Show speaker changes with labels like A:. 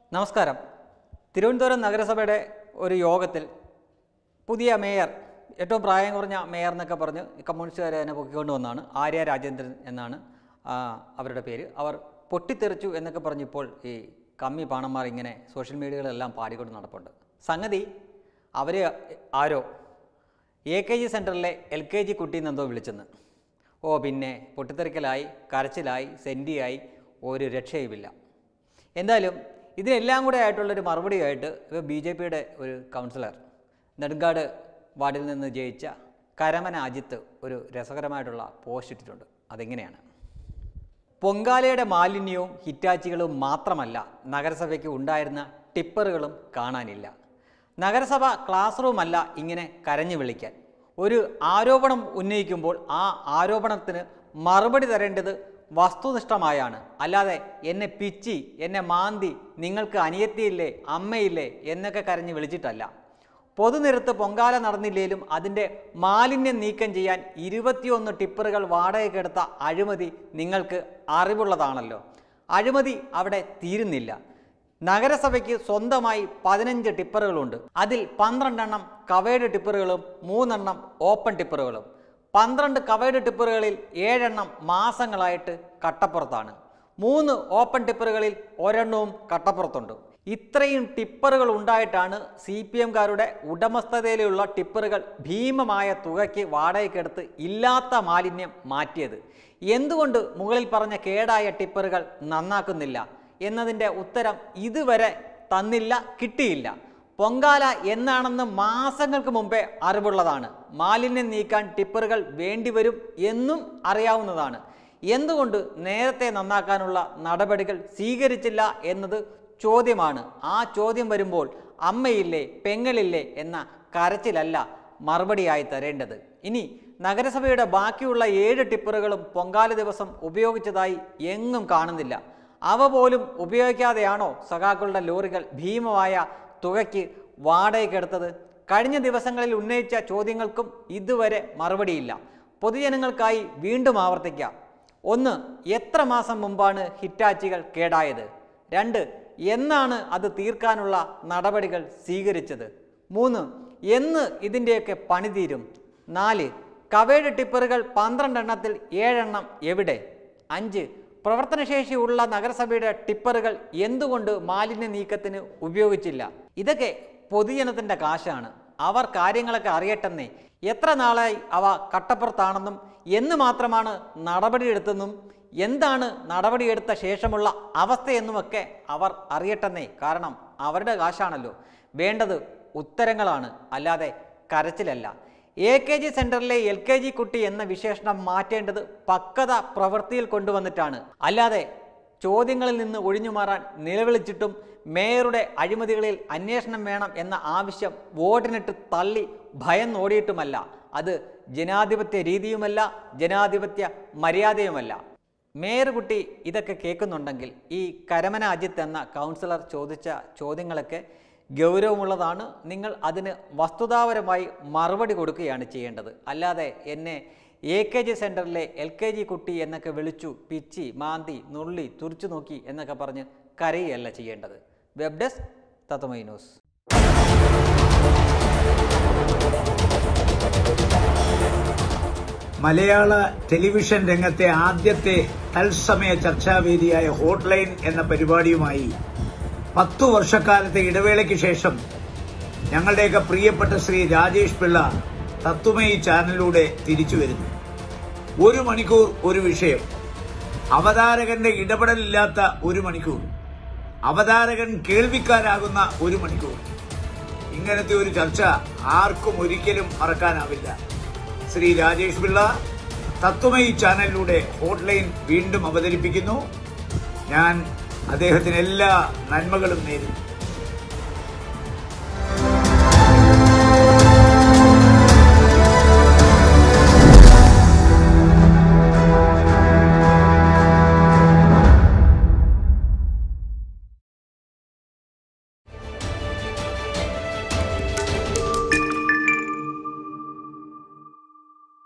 A: നമസ്കാരം തിരുവനന്തപുരം നഗരസഭയുടെ ഒരു യോഗത്തിൽ പുതിയ മേയർ ഏറ്റവും പ്രായം കുറഞ്ഞ മേയർ എന്നൊക്കെ പറഞ്ഞ് കമ്മ്യൂണിസ്റ്റുകാരെ തന്നെ പൊക്കിക്കൊണ്ട് വന്നാണ് ആര്യ രാജേന്ദ്രൻ എന്നാണ് ആ, അവരുടെ പേര് അവർ പൊട്ടിത്തെറിച്ചു എന്നൊക്കെ പറഞ്ഞ് ഇപ്പോൾ ഈ കമ്മി പാണന്മാർ ഇങ്ങനെ സോഷ്യൽ മീഡിയകളിലെല്ലാം പാടിക്കൊണ്ട് നടപ്പുണ്ട് സംഗതി അവരെ ആരോ എ കെ ജി സെൻറ്ററിലെ എൽ കെ ജി കുട്ടീന്നെന്തോ വിളിച്ചെന്ന് ഓ പിന്നെ പൊട്ടിത്തെറിക്കലായി കരച്ചിലായി സെൻറ്റിയായി ഒരു രക്ഷയുമില്ല എന്തായാലും ഇതിനെല്ലാം കൂടെ ആയിട്ടുള്ളൊരു മറുപടിയായിട്ട് ഇപ്പോൾ ബി ജെ പിയുടെ ഒരു കൗൺസിലർ നെടുങ്കാട് വാർഡിൽ നിന്ന് ജയിച്ച കരമന അജിത്ത് ഒരു രസകരമായിട്ടുള്ള പോസ്റ്റ് ഇട്ടിട്ടുണ്ട് അതെങ്ങനെയാണ് പൊങ്കാലയുടെ മാലിന്യവും ഹിറ്റാച്ചികളും മാത്രമല്ല നഗരസഭയ്ക്ക് ഉണ്ടായിരുന്ന ടിപ്പറുകളും കാണാനില്ല നഗരസഭ ക്ലാസ് റൂം അല്ല ഇങ്ങനെ കരഞ്ഞു വിളിക്കാൻ ഒരു ആരോപണം ഉന്നയിക്കുമ്പോൾ ആ ആരോപണത്തിന് മറുപടി തരേണ്ടത് വസ്തുനിഷ്ഠമായാണ് അല്ലാതെ എന്നെ പിച്ചി എന്നെ മാന്തി നിങ്ങൾക്ക് അനിയത്തിയില്ലേ അമ്മയില്ലേ എന്നൊക്കെ കരഞ്ഞ് വിളിച്ചിട്ടല്ല പൊതുനിരത്ത് പൊങ്കാല നടന്നില്ലേലും അതിൻ്റെ മാലിന്യം നീക്കം ചെയ്യാൻ ഇരുപത്തിയൊന്ന് ടിപ്പറുകൾ വാടകയ്ക്കെടുത്ത അഴിമതി നിങ്ങൾക്ക് അറിവുള്ളതാണല്ലോ അഴിമതി അവിടെ തീരുന്നില്ല നഗരസഭയ്ക്ക് സ്വന്തമായി പതിനഞ്ച് ടിപ്പറുകളുണ്ട് അതിൽ പന്ത്രണ്ടെണ്ണം കവേഡ് ടിപ്പറുകളും മൂന്നെണ്ണം ഓപ്പൺ ടിപ്പറുകളും പന്ത്രണ്ട് കവേഡ് ടിപ്പറുകളിൽ ഏഴെണ്ണം മാസങ്ങളായിട്ട് കട്ടപ്പുറത്താണ് മൂന്ന് ഓപ്പൺ ടിപ്പറുകളിൽ ഒരെണ്ണവും കട്ടപ്പുറത്തുണ്ട് ഇത്രയും ടിപ്പറുകൾ ഉണ്ടായിട്ടാണ് സി പി എംകാരുടെ ഉടമസ്ഥതയിലുള്ള ടിപ്പറുകൾ ഭീമമായ തുകയ്ക്ക് വാടകയ്ക്കെടുത്ത് ഇല്ലാത്ത മാലിന്യം മാറ്റിയത് എന്തുകൊണ്ട് മുകളിൽ പറഞ്ഞ കേടായ ടിപ്പറുകൾ നന്നാക്കുന്നില്ല എന്നതിൻ്റെ ഉത്തരം ഇതുവരെ തന്നില്ല കിട്ടിയില്ല പൊങ്കാല എന്നാണെന്ന് മാസങ്ങൾക്ക് മുമ്പേ അറിവുള്ളതാണ് മാലിന്യം നീക്കാൻ ടിപ്പറുകൾ വേണ്ടിവരും എന്നും അറിയാവുന്നതാണ് എന്തുകൊണ്ട് നേരത്തെ നന്നാക്കാനുള്ള നടപടികൾ സ്വീകരിച്ചില്ല എന്നത് ചോദ്യമാണ് ആ ചോദ്യം വരുമ്പോൾ അമ്മയില്ലേ പെങ്ങളില്ലേ എന്ന കരച്ചിലല്ല മറുപടിയായി തരേണ്ടത് ഇനി നഗരസഭയുടെ ബാക്കിയുള്ള ഏഴ് ടിപ്പറുകളും പൊങ്കാല ദിവസം ഉപയോഗിച്ചതായി എങ്ങും കാണുന്നില്ല അവ പോലും ഉപയോഗിക്കാതെയാണോ സഖാക്കളുടെ ലോറികൾ ഭീമമായ തുകയ്ക്ക് വാടകയ്ക്കെടുത്തത് കഴിഞ്ഞ ദിവസങ്ങളിൽ ഉന്നയിച്ച ചോദ്യങ്ങൾക്കും ഇതുവരെ മറുപടിയില്ല പൊതുജനങ്ങൾക്കായി വീണ്ടും ആവർത്തിക്കാം ഒന്ന് എത്ര മാസം മുമ്പാണ് ഹിറ്റാച്ചികൾ കേടായത് രണ്ട് എന്നാണ് അത് തീർക്കാനുള്ള നടപടികൾ സ്വീകരിച്ചത് മൂന്ന് എന്ന് ഇതിൻ്റെയൊക്കെ പണി തീരും നാല് കവേഡ് ടിപ്പറുകൾ പന്ത്രണ്ടെണ്ണത്തിൽ ഏഴെണ്ണം എവിടെ അഞ്ച് പ്രവർത്തനശേഷിയുള്ള നഗരസഭയുടെ ടിപ്പറുകൾ എന്തുകൊണ്ട് മാലിന്യ നീക്കത്തിന് ഉപയോഗിച്ചില്ല ഇതൊക്കെ പൊതുജനത്തിൻ്റെ കാശാണ് അവർ കാര്യങ്ങളൊക്കെ അറിയട്ടെന്നേ എത്ര നാളായി അവ കട്ടപ്പുറത്താണെന്നും എന്ന് മാത്രമാണ് നടപടിയെടുത്തെന്നും എന്താണ് നടപടിയെടുത്ത ശേഷമുള്ള അവസ്ഥയെന്നുമൊക്കെ അവർ അറിയട്ടെന്നേ കാരണം അവരുടെ കാശാണല്ലോ വേണ്ടത് ഉത്തരങ്ങളാണ് അല്ലാതെ കരച്ചിലല്ല എ കെ ജി സെന്ററിലെ എൽ കെ ജി കുട്ടി എന്ന വിശേഷണം മാറ്റേണ്ടത് പക്വത പ്രവൃത്തിയിൽ കൊണ്ടുവന്നിട്ടാണ് അല്ലാതെ ചോദ്യങ്ങളിൽ നിന്ന് ഒഴിഞ്ഞു മാറാൻ നിലവിളിച്ചിട്ടും മേയറുടെ അഴിമതികളിൽ അന്വേഷണം വേണം എന്ന ആവശ്യം വോട്ടിനിട്ട് തള്ളി ഭയം ഓടിയിട്ടുമല്ല അത് ജനാധിപത്യ രീതിയുമല്ല ജനാധിപത്യ മര്യാദയുമല്ല മേയർ കുട്ടി ഇതൊക്കെ കേൾക്കുന്നുണ്ടെങ്കിൽ ഈ കരമന അജിത്ത് എന്ന കൗൺസിലർ ചോദിച്ച ചോദ്യങ്ങളൊക്കെ ഗൗരവമുള്ളതാണ് നിങ്ങൾ അതിന് വസ്തുതാപരമായി മറുപടി കൊടുക്കുകയാണ് ചെയ്യേണ്ടത് അല്ലാതെ എന്നെ എ കെ ജി സെൻറ്ററിലെ എൽ കെ ജി കുട്ടി എന്നൊക്കെ വിളിച്ചു പിച്ചി മാന്തി നുള്ളി തുറിച്ചു നോക്കി എന്നൊക്കെ പറഞ്ഞ് കരയുകയല്ല ചെയ്യേണ്ടത് വെബ് ഡെസ്ക് തത്തമൈ ന്യൂസ്
B: മലയാള ടെലിവിഷൻ രംഗത്തെ ആദ്യത്തെ തത്സമയ ചർച്ചാവേദിയായ ഹോട്ട്ലൈൻ എന്ന പരിപാടിയുമായി പത്തു വർഷക്കാലത്തെ ഇടവേളയ്ക്ക് ശേഷം ഞങ്ങളുടെയൊക്കെ പ്രിയപ്പെട്ട ശ്രീ രാജേഷ് പിള്ള തത്വമയി ചാനലിലൂടെ തിരിച്ചു വരുന്നു ഒരു മണിക്കൂർ ഒരു വിഷയം അവതാരകന്റെ ഇടപെടലില്ലാത്ത ഒരു മണിക്കൂർ അവതാരകൻ കേൾവിക്കാരാകുന്ന ഒരു മണിക്കൂർ ഇങ്ങനത്തെ ഒരു ചർച്ച ആർക്കും ഒരിക്കലും മറക്കാനാവില്ല ശ്രീ രാജേഷ് പിള്ള തത്വമയി ചാനലിലൂടെ ഹോട്ട്ലൈൻ വീണ്ടും അവതരിപ്പിക്കുന്നു ഞാൻ അദ്ദേഹത്തിന് എല്ലാ നന്മകളും നേരുന്നു